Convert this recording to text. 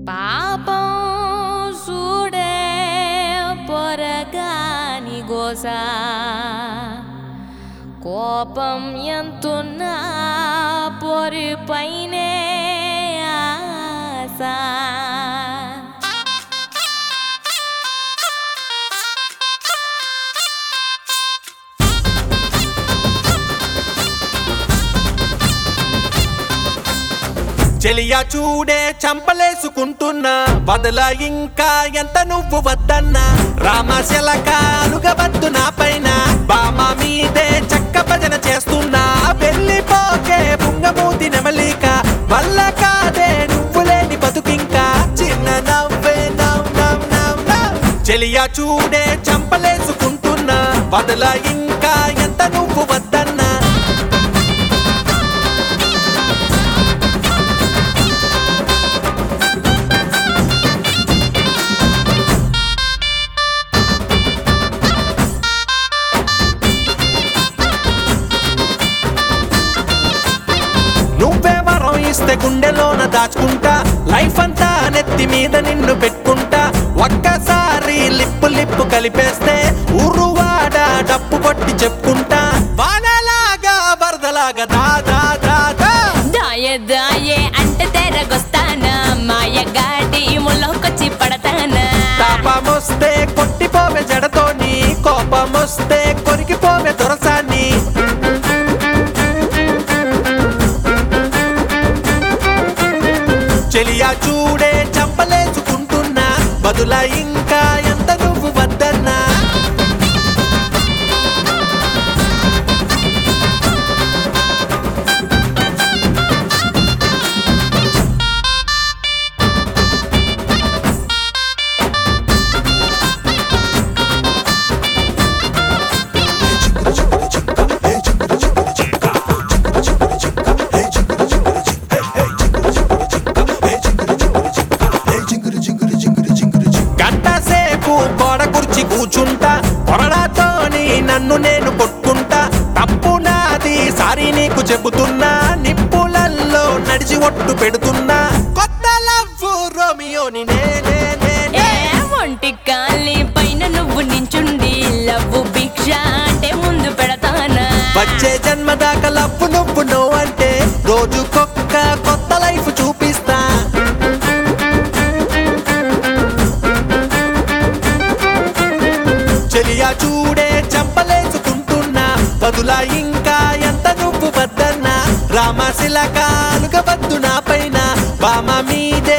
పాపం చూడే పొరగాని గోస కోపం ఎంతున్నా పొరి పైనే ఆశ చెలియా చూడే చంపలేసుకుంటున్నా బదల ఇంకా ఎంత నువ్వు వద్దన్నా రామశలక అలుగవద్దు నా పైన బామ మీదే చక్క భజన చేస్తున్నా వెళ్ళిపోకే బుంగమూతి నెమలిక వల్ల కాదే నువ్వు లేని బతుకింకా చిన్న నవ్వే నవ్ నవ్ నవ్ నవ్ చెలియా చూడే చంపలేసుకుంటున్నా బదల ఇంకా ఎంత నువ్వు వద్దన్నా నువ్వే వరం ఇస్తే గుండెలోన దాచుకుంటా లైఫ్ అంతా నెత్తి మీద నిన్ను పెట్టుకుంటా ఒక్కసారి లిప్పు లిప్పు కలిపేస్తే ఉరువాడ డప్పు కొట్టి చెప్పుకుంటా వానలాగా వరదలాగా దా దా దా దా దాయే దాయే అంటే తెరగొస్తానా మాయగాడి ముళ్ళకొచ్చి పడతానా తాపమొస్తే కొట్టిపోవే జడతోని కోపమొస్తే కొరికిపోవే దొరసాన్ని చెలియా చూడే చంపలేసుకుంటున్నా బదుల ఇంకా ఎంత నువ్వు వద్దన్నా గంట సేపు గోడ కుర్చి కూర్చుంటా కొరడాతోని నన్ను నేను కొట్టుకుంటా తప్పు నాది సారీ నీకు చెబుతున్నా నిప్పులల్లో నడిచి ఒట్టు పెడుతున్నా కొత్త లవ్వు రోమియోని నేనే ఏ ఒంటి కాలి పైన నువ్వు నించుండి లవ్వు భిక్ష అంటే ముందు పెడతానా వచ్చే జన్మ దాకా లవ్వు నువ్వు నో అంటే రోజుకొక్క కొత్త లైఫ్ చూపిస్తా చెలియా చూడే చంపలేసుకుంటున్నా బదుల ఇంకా ఎంత నువ్వు వద్దన్నా రామశిలక అలుగవద్దు నా పైన బామ మీదే